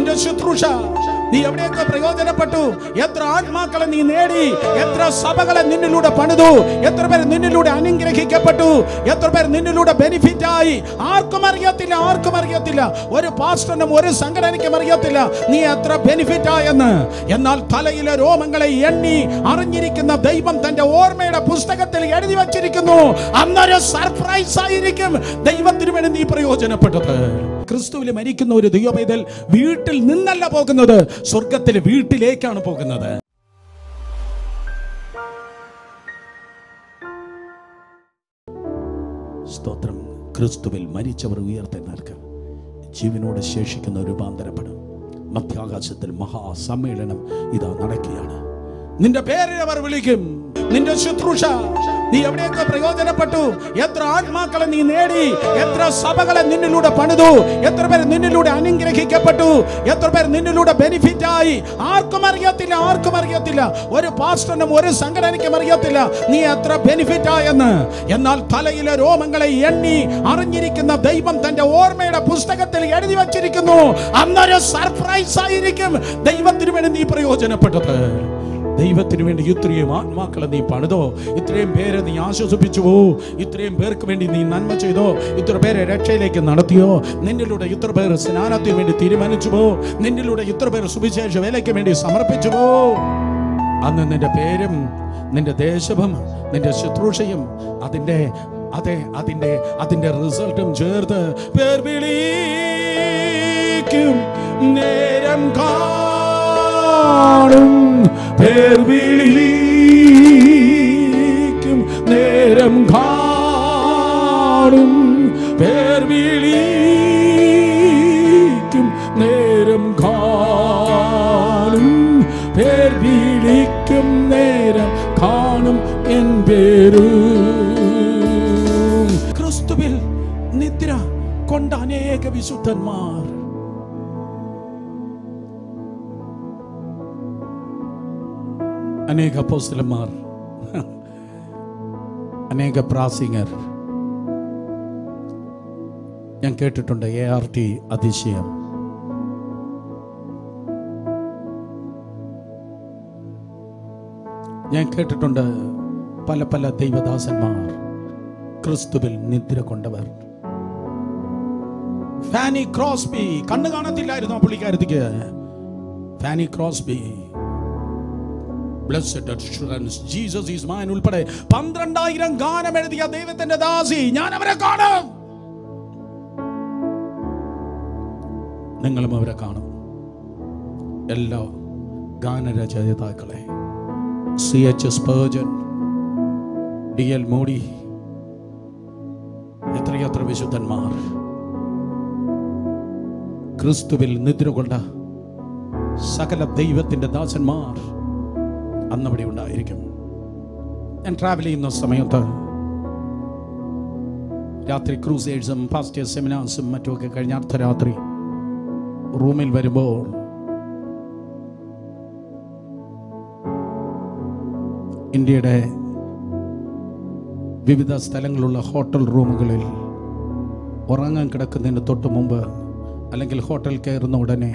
നിന്റെ ശുശ്രൂഷ നീ എവിടെയൊക്കെ പ്രയോജനപ്പെട്ടു എത്ര ആത്മാക്കളെ നീ നേടി എത്ര സഭകളെ നിന്നിലൂടെ പണിതു എത്ര പേർ നിന്നിലൂടെ അനുഗ്രഹിക്കപ്പെട്ടു എത്ര പേർ നിന്നിലൂടെ ബെനിഫിറ്റ് ആയി ആർക്കും അറിയത്തില്ല ആർക്കും അറിയത്തില്ല ഒരു പാസ്റ്ററിനും ഒരു സംഘടനയ്ക്കും അറിയത്തില്ല നീ എത്ര ബെനിഫിറ്റ് ആയെന്ന് എന്നാൽ തലയിലെ രോമങ്ങളെ എണ്ണി അറിഞ്ഞിരിക്കുന്ന ദൈവം തന്റെ ഓർമ്മയുടെ പുസ്തകത്തിൽ എഴുതി വച്ചിരിക്കുന്നു അന്നൊരു സർപ്രൈസ് ആയിരിക്കും ദൈവത്തിന് വേണ്ടി നീ പ്രയോജനപ്പെട്ടത് ക്രിസ്തുവിൽ മരിക്കുന്ന ഒരു ദൈവപൈതൽ വീട്ടിൽ നിന്നല്ല പോകുന്നത് സ്വർഗത്തിലെ വീട്ടിലേക്കാണ് പോകുന്നത് സ്തോത്രം ക്രിസ്തുവിൽ മരിച്ചവർ ഉയർത്തെഴുന്നേൽക്കും ജീവനോട് ശേഷിക്കുന്ന രൂപാന്തരപ്പെടും മധ്യാകാശത്തിൽ മഹാസമ്മേളനം ഇതാ നടക്കുകയാണ് നിന്റെ പേരെ അവർ വിളിക്കും നിന്റെ ശുശ്രൂഷ നീ എവിടെയൊക്കെ പ്രയോജനപ്പെട്ടു എത്ര ആത്മാക്കളെ നീ നേടി എത്ര സഭകളെ നിന്നിലൂടെ പണിതു എത്ര പേർ നിന്നിലൂടെ അനുഗ്രഹിക്കപ്പെട്ടു എത്ര പേർ നിന്നിലൂടെ ബെനിഫിറ്റ് ആയി ആർക്കും അറിയത്തില്ല ആർക്കും അറിയത്തില്ല ഒരു പാസ്റ്ററിനും ഒരു സംഘടനയ്ക്കും അറിയത്തില്ല നീ എത്ര ബെനിഫിറ്റ് ആയെന്ന് എന്നാൽ തലയിലെ രോമങ്ങളെ എണ്ണി അറിഞ്ഞിരിക്കുന്ന ദൈവം തന്റെ ഓർമ്മയുടെ പുസ്തകത്തിൽ എഴുതി വച്ചിരിക്കുന്നു അന്നൊരു സർപ്രൈസ് ആയിരിക്കും ദൈവത്തിന് വേണ്ടി നീ പ്രയോജനപ്പെട്ടത് ദൈവത്തിന് വേണ്ടി ഇത്രയും ആത്മാക്കളെ നീ പണിതോ ഇത്രയും പേരെ നീ ആശ്വസിപ്പിച്ചുവോ ഇത്രയും പേർക്ക് വേണ്ടി നീ നന്മ ചെയ്തോ ഇത്ര പേരെ രക്ഷയിലേക്ക് നടത്തിയോ നിന്നിലൂടെ ഇത്ര പേർ സ്നാനത്തിന് വേണ്ടി തീരുമാനിച്ചുവോ നിന്നിലൂടെ ഇത്ര പേർ സുവിശേഷ വേലയ്ക്ക് വേണ്ടി സമർപ്പിച്ചുവോ അന്ന് നിന്റെ പേരും നിന്റെ ദേശവും നിന്റെ ശുശ്രൂഷയും അതിൻ്റെ അതെ അതിൻ്റെ അതിൻ്റെ റിസൾട്ടും ചേർത്ത് പേർ വിളിക്കും നേരം കാണും പേർ വിളിക്കും നേരം കാണും പേർ വിളിക്കും നേരം കാണും പേർ വിളിക്കും നേരം കാണും എൻ പേരു ക്രിസ്തുവിൽ നിദ്ര കൊണ്ട അനേക വിശുദ്ധന്മാർ അനേക അപ്പോസ്തലന്മാർ അനേക പ്രാസിംഗർ ഞാൻ കേട്ടിട്ടുണ്ട് എ ആർ ടി അതിശയം ഞാൻ കേട്ടിട്ടുണ്ട് പല പല ദൈവദാസന്മാർ ക്രിസ്തുവിൽ നിദ്ര കൊണ്ടവർ ഫാനി ക്രോസ്ബി കണ്ണു കാണത്തില്ലായിരുന്നു ആ പുള്ളിക്കാരത്തിക്ക് Fanny Crosby blessed assurance Jesus is mine ഉൾപ്പെടെ പന്ത്രണ്ടായിരം ഗാനം എഴുതിയ ദൈവത്തിന്റെ ദാസി ഞാൻ അവരെ കാണും നിങ്ങളും അവരെ കാണും എല്ലാ ഗാനരചയിതാക്കളെ C H Spurgeon D L Moody എത്രയെത്ര വിശുദ്ധന്മാർ ക്രിസ്തുവിൽ നിദ്ര കൊണ്ട സകല ദൈവത്തിന്റെ ദാസന്മാർ അന്നവിടെ ഉണ്ടായിരിക്കും ഞാൻ ട്രാവൽ ചെയ്യുന്ന സമയത്ത് രാത്രി ക്രൂസേഴ്സും ഫാസ്റ്റ് സെമിനാർസും മറ്റുമൊക്കെ കഴിഞ്ഞ അർദ്ധരാത്രി റൂമിൽ വരുമ്പോൾ ഇന്ത്യയുടെ വിവിധ സ്ഥലങ്ങളുള്ള ഹോട്ടൽ റൂമുകളിൽ ഉറങ്ങാൻ കിടക്കുന്നതിന് തൊട്ട് മുമ്പ് അല്ലെങ്കിൽ ഹോട്ടൽ കയറുന്ന ഉടനെ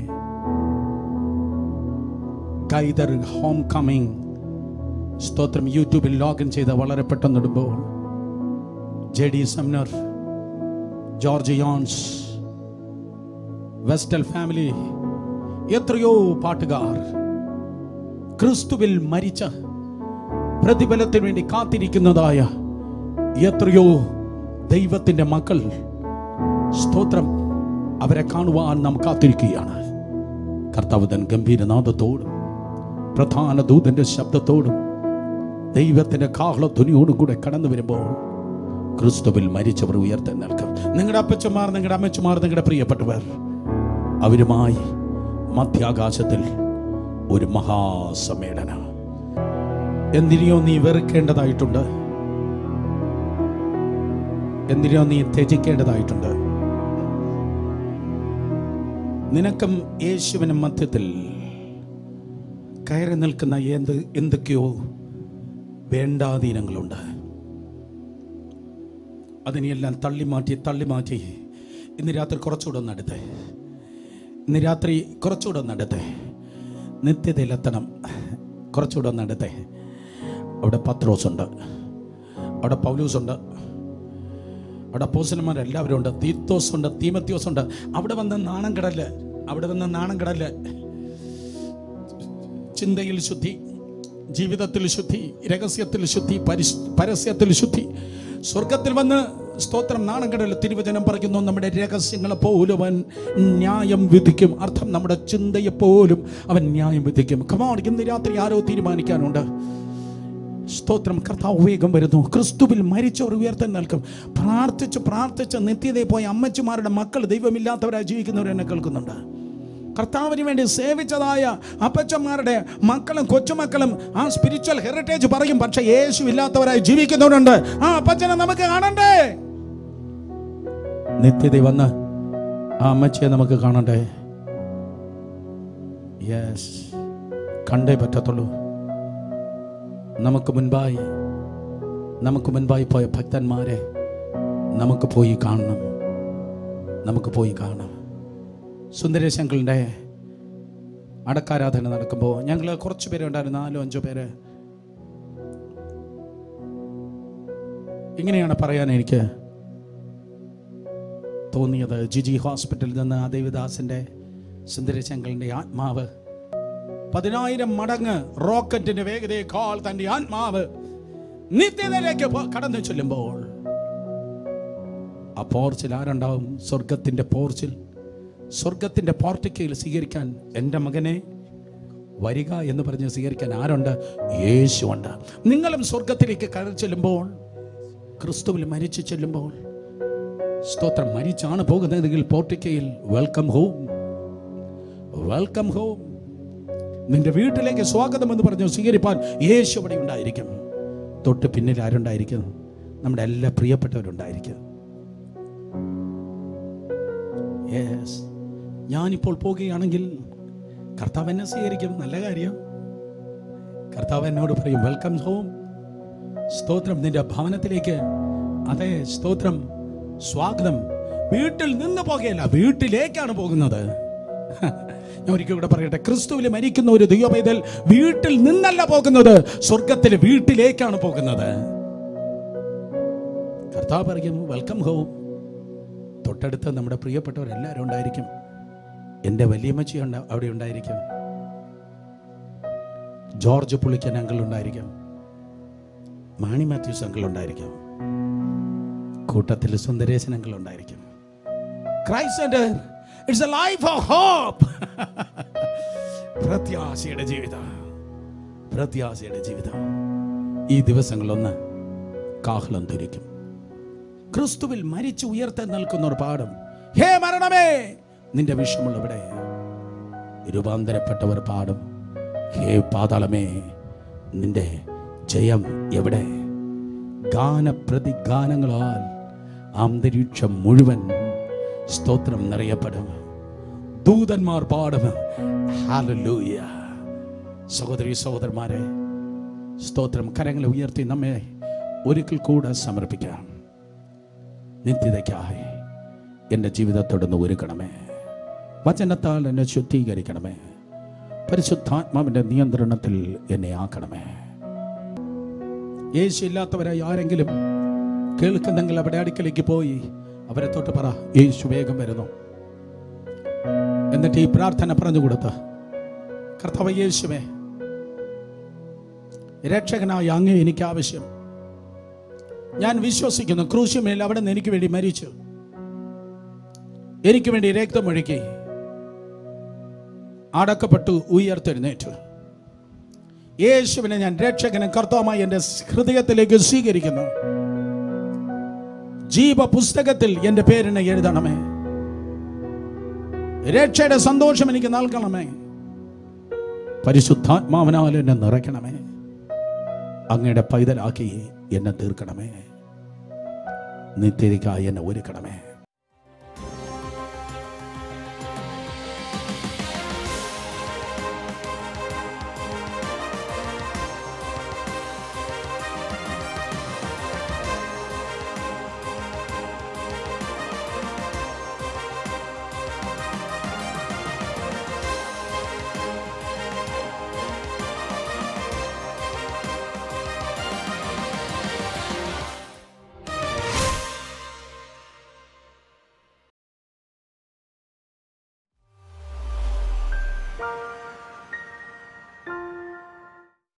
കൈതർ ഹോം കമ്മിങ് സ്തോത്രം യൂട്യൂബിൽ ലോഗിൻ ചെയ്ത് വളരെ പെട്ടെന്ന് ഇടുമ്പോൾ J D Sumner George Jones Vestal family എത്രയോ പാട്ടുകാർ ക്രിസ്തുവിൽ മരിച്ച പ്രതിഫലത്തിന് വേണ്ടി കാത്തിരിക്കുന്നതായ എത്രയോ ദൈവത്തിന്റെ മക്കൾ സ്തോത്രം അവരെ കാണുവാൻ നാം കാത്തിരിക്കുകയാണ് കർത്താവ് തൻ ഗംഭീരനാഥത്തോടും പ്രധാന ദൂതന്റെ ശബ്ദത്തോടും ദൈവത്തിന്റെ കാഹളധ്വനിയോടും കൂടെ കടന്നു വരുമ്പോൾ ക്രിസ്തുവിൽ മരിച്ചവർ ഉയർത്തെഴുന്നേൽക്കും നിങ്ങളുടെ അപ്പച്ചമാർ നിങ്ങളുടെ അമ്മച്ചമാർ നിങ്ങളുടെ പ്രിയപ്പെട്ടവർ അവരുമായി മധ്യാകാശത്തിൽ ഒരു മഹാസമ്മേളനം എന്തിനെയോ നീ വെറുക്കേണ്ടതായിട്ടുണ്ട് എന്തിനെയോ നീ ത്യജിക്കേണ്ടതായിട്ടുണ്ട് നിനക്കും യേശുവിനും മധ്യത്തിൽ കയറി നിൽക്കുന്ന എന്ത് എന്തൊക്കെയോ വേണ്ടാധീനങ്ങളുണ്ട് അതിനെയെല്ലാം തള്ളി മാറ്റി തള്ളി മാറ്റി ഇന്ന് രാത്രി കുറച്ചുകൂടെ ഒന്ന് അടുത്ത് ഇന്ന് രാത്രി കുറച്ചുകൂടെ ഒന്ന് അടുത്തേ നിത്യതയിലെത്തണം കുറച്ചുകൂടെ ഒന്ന് അടുത്തേ അവിടെ പത്രോസ് ഉണ്ട് അവിടെ പൗലൂസ് ഉണ്ട് അവിടെ പോസന്മാർ എല്ലാവരും ഉണ്ട് തീത്തോസ് ഉണ്ട് തീമത്യോസ് ഉണ്ട് അവിടെ വന്ന് നാണം കിടല് അവിടെ വന്ന് നാണം കിടല് ചിന്തയിൽ ശുദ്ധി ജീവിതത്തിൽ ശുദ്ധി രഹസ്യത്തിൽ ശുദ്ധി പരിസ് പരസ്യത്തിൽ ശുദ്ധി സ്വർഗത്തിൽ വന്ന് സ്തോത്രം നാണങ്കടൽ തിരുവചനം പറയുന്നു നമ്മുടെ രഹസ്യങ്ങളെ പോലും അവൻ ന്യായം വിധിക്കും അർത്ഥം നമ്മുടെ ചിന്തയെ പോലും അവൻ ന്യായം വിധിക്കും കമാൺ ഇന്ന് രാത്രി ആരോ തീരുമാനിക്കാനുണ്ട് സ്തോത്രം കർത്താവ് വേഗം വരുന്നു ക്രിസ്തുവിൽ മരിച്ചവർ ഉയർത്താൻ നിൽക്കും പ്രാർത്ഥിച്ച് പ്രാർത്ഥിച്ച് നിത്യതയിൽ പോയ അമ്മച്ചിമാരുടെ മക്കൾ ദൈവമില്ലാത്തവരായി ജീവിക്കുന്നവർ എന്നെ കേൾക്കുന്നുണ്ട് കർത്താവിന് വേണ്ടി സേവിച്ചതായ അപ്പച്ചന്മാരുടെ മക്കളും കൊച്ചുമക്കളും ആ സ്പിരിച്വൽ ഹെറിറ്റേജ് പറയും പക്ഷെ യേശു ഇല്ലാത്തവരായി ജീവിക്കുന്നവരുണ്ട് ആ അപ്പച്ചനെ നമുക്ക് കാണണ്ടേ നിത്യത വന്ന് ആ അമ്മച്ചിയെ നമുക്ക് കാണണ്ടേ യെസ് കണ്ടേ പറ്റത്തുള്ളൂ നമുക്ക് മുൻപായി നമുക്ക് മുൻപായി പോയ ഭക്തന്മാരെ നമുക്ക് പോയി കാണണം നമുക്ക് പോയി കാണണം സുന്ദരേശങ്കളുടെ അടക്കാരാധന നടക്കുമ്പോൾ ഞങ്ങൾ കുറച്ച് പേരുണ്ടായിരുന്നു നാലോ അഞ്ചോ പേര് ഇങ്ങനെയാണ് പറയാൻ എനിക്ക് തോന്നിയത് ജിജി ഹോസ്പിറ്റലിൽ നിന്ന് ആ ദേവദാസിൻ്റെ സുന്ദരശങ്കളുടെ ആത്മാവ് പതിനായിരം മടങ്ങ് റോക്കറ്റിന്റെ വേഗതയേക്കാൾ തന്റെ ആത്മാവ് നിത്യതയിലേക്ക് പോ- കടന്നു ചെല്ലുമ്പോൾ ആ പോർച്ചിൽ ആരുണ്ടാവും സ്വർഗത്തിന്റെ പോർച്ചിൽ സ്വർഗത്തിന്റെ പോർട്ടിക്കയിൽ സ്വീകരിക്കാൻ എൻ്റെ മകനെ വരിക എന്ന് പറഞ്ഞ് സ്വീകരിക്കാൻ ആരുണ്ട് യേശുണ്ട് നിങ്ങളും സ്വർഗത്തിലേക്ക് കയറി ചെല്ലുമ്പോൾ ക്രിസ്തുവിൽ മരിച്ചു ചെല്ലുമ്പോൾ സ്തോത്രം മരിച്ചാണ് പോകുന്നതെങ്കിൽ പോർട്ടിക്കയിൽ വെൽക്കം ഹോം വെൽക്കം ഹോം നിന്റെ വീട്ടിലേക്ക് സ്വാഗതം എന്ന് പറഞ്ഞു സ്വീകരിപ്പാൻ യേശു അവിടെ ഉണ്ടായിരിക്കും തൊട്ട് പിന്നിൽ ആരുണ്ടായിരിക്കും നമ്മുടെ എല്ലാ പ്രിയപ്പെട്ടവരുണ്ടായിരിക്കും യെസ് ഞാനിപ്പോൾ പോകുകയാണെങ്കിൽ കർത്താവ് എന്നെ സ്വീകരിക്കും നല്ല കാര്യം കർത്താവ് എന്നോട് പറയും വെൽക്കം ഹോം സ്തോത്രം നിന്റെ ഭവനത്തിലേക്ക് അതെ സ്തോത്രം സ്വാഗതം വീട്ടിൽ നിന്ന് പോകുകയല്ല വീട്ടിലേക്കാണ് പോകുന്നത് ഞാൻ ഒരിക്കൽ കൂടെ പറയട്ടെ ക്രിസ്തുവിൽ മരിക്കുന്ന ഒരു ദൈവപൈതൽ വീട്ടിൽ നിന്നല്ല പോകുന്നത് സ്വർഗത്തിൽ വീട്ടിലേക്കാണ് പോകുന്നത് കർത്താവ് പറയും വെൽക്കം ഹോം തൊട്ടടുത്ത് നമ്മുടെ പ്രിയപ്പെട്ടവരെല്ലാവരും ഉണ്ടായിരിക്കും എൻ്റെ വലിയമ്മച്ചി ഉണ്ട് അവിടെ ഉണ്ടായിരിക്കും ജോർജ് പുളിക്കൻ അങ്കിൾ ഉണ്ടായിരിക്കും മാണി മാത്യൂസ് അങ്കിൾ ഉണ്ടായിരിക്കും കൂട്ടത്തിൽ സുന്ദരേശൻ അങ്കിൾ ഉണ്ടായിരിക്കും Christ it's a life of hope പ്രത്യാശയുടെ ജീവിതം പ്രത്യാശയുടെ ജീവിതം ഈ ദിവസങ്ങളൊന്ന് കാഹളം ധരിക്കും ക്രിസ്തുവിൽ മരിച്ചു ഉയർത്താൻ നിൽക്കുന്ന ഒരു പാടും ഹേ മരണമേ നിന്റെ വിഷമുള്ളവിടെ രൂപാന്തരപ്പെട്ടവർ പാടും ഹേ പാതാളമേ നിന്റെ ജയം എവിടെ ഗാനപ്രതിഗാനങ്ങളാൽ അന്തരീക്ഷം മുഴുവൻ സ്തോത്രം നിറയപ്പെടും ദൂതന്മാർ പാടും ഹാലലൂയ സഹോദരി സഹോദരന്മാരെ സ്തോത്രം കരങ്ങളെ ഉയർത്തി നമ്മെ ഒരിക്കൽ കൂടെ സമർപ്പിക്കാം നിത്യതയ്ക്കായി എൻ്റെ ജീവിതത്തോടൊന്ന് ഒരുക്കണമേ വചനത്താൽ എന്നെ ശുദ്ധീകരിക്കണമേ പരിശുദ്ധാത്മാവിൻ്റെ നിയന്ത്രണത്തിൽ എന്നെ ആക്കണമേ യേശു ഇല്ലാത്തവരായി ആരെങ്കിലും കേൾക്കുന്നെങ്കിൽ അവിടെ അടുക്കലേക്ക് പോയി അവരെ തൊട്ട് പറ യേശു വേഗം വരുന്നു എന്നിട്ട് ഈ പ്രാർത്ഥന പറഞ്ഞു കൊടുത്ത കർത്താവ് യേശുവേ രക്ഷകനായ അങ്ങേ എനിക്ക് ആവശ്യം ഞാൻ വിശ്വസിക്കുന്നു ക്രൂശുമേൽ അവിടെ നിന്ന് എനിക്ക് വേണ്ടി മരിച്ചു എനിക്ക് വേണ്ടി രക്തമൊഴുക്കി അടക്കപ്പെട്ടു ഉയർത്തെഴുന്നേറ്റു യേശുവിനെ ഞാൻ രക്ഷകനും കർത്താവുമായി എൻ്റെ ഹൃദയത്തിലേക്ക് സ്വീകരിക്കുന്നു ജീവ പുസ്തകത്തിൽ എൻ്റെ പേരിനെ എഴുതണമേ രക്ഷയുടെ സന്തോഷം എനിക്ക് നൽകണമേ പരിശുദ്ധാത്മാവിനാൽ എന്നെ നിറയ്ക്കണമേ അങ്ങയുടെ പൈതലാക്കി എന്നെ തീർക്കണമേ നിത്യതയ്ക്കായി എന്നെ ഒരുക്കണമേ